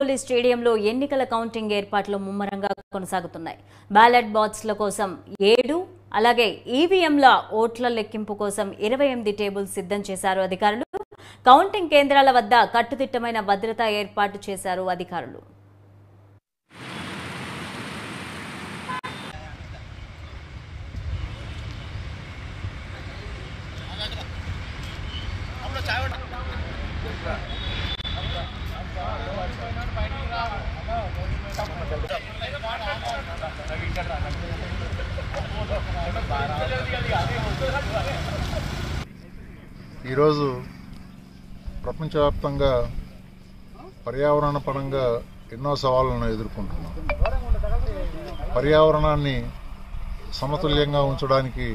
గచ్చిబౌలి స్టేడియంలో ఎన్నికల కౌంటింగ్ ఏర్పాట్లు ముమ్మరంగా కొనసాగుతున్నాయి బ్యాలెట్ బాక్స్ల కోసం ఏడు అలాగే ఈవీఎంల ఓట్ల లెక్కింపు కోసం ఇరవై ఎనిమిది టేబుల్ సిద్ధం చేశారు అధికారులు కౌంటింగ్ కేంద్రాల వద్ద కట్టుదిట్టమైన భద్రత ఏర్పాటు చేశారు అధికారులు ఈరోజు ప్రపంచవ్యాప్తంగా పర్యావరణ పరంగా ఎన్నో సవాళ్లను ఎదుర్కొంటున్నాం పర్యావరణాన్ని సమతుల్యంగా ఉంచడానికి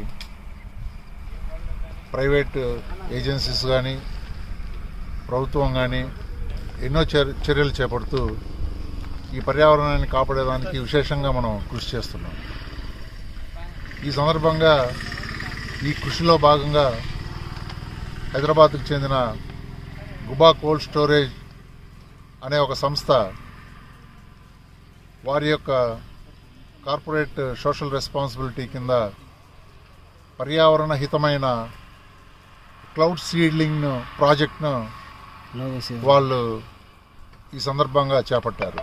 ప్రైవేట్ ఏజెన్సీస్ కానీ ప్రభుత్వం కానీ ఎన్నో చర్- చర్యలు చేపడుతూ ఈ పర్యావరణాన్ని కాపాడేదానికి విశేషంగా మనం కృషి చేస్తున్నాం ఈ సందర్భంగా ఈ కృషిలో భాగంగా హైదరాబాద్కు చెందిన గుబా కోల్డ్ స్టోరేజ్ అనే ఒక సంస్థ వారి యొక్క కార్పొరేట్ సోషల్ రెస్పాన్సిబిలిటీ కింద పర్యావరణ హితమైన క్లౌడ్ సీడ్లింగ్ ప్రాజెక్ట్ను వాళ్ళు ఈ సందర్భంగా చేపట్టారు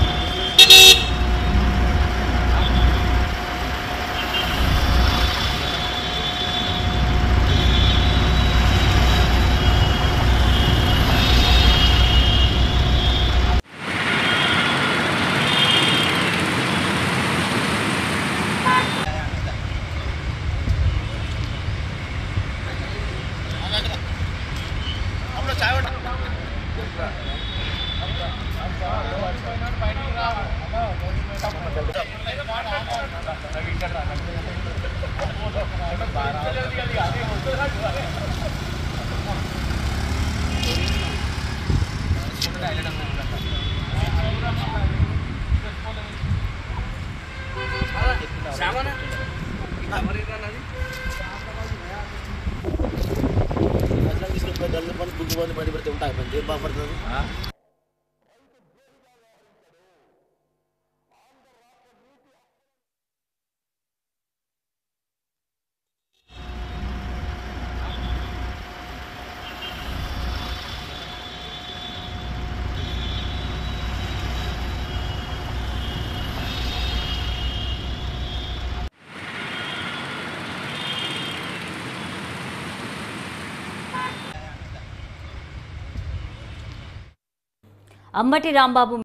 అట్లా తీసుకుని గల్లు పని బుగ్గు పని పడి పెడితే ఉంటాయి పని ఏం బాగుపడుతుంది అంబటి రాంబాబు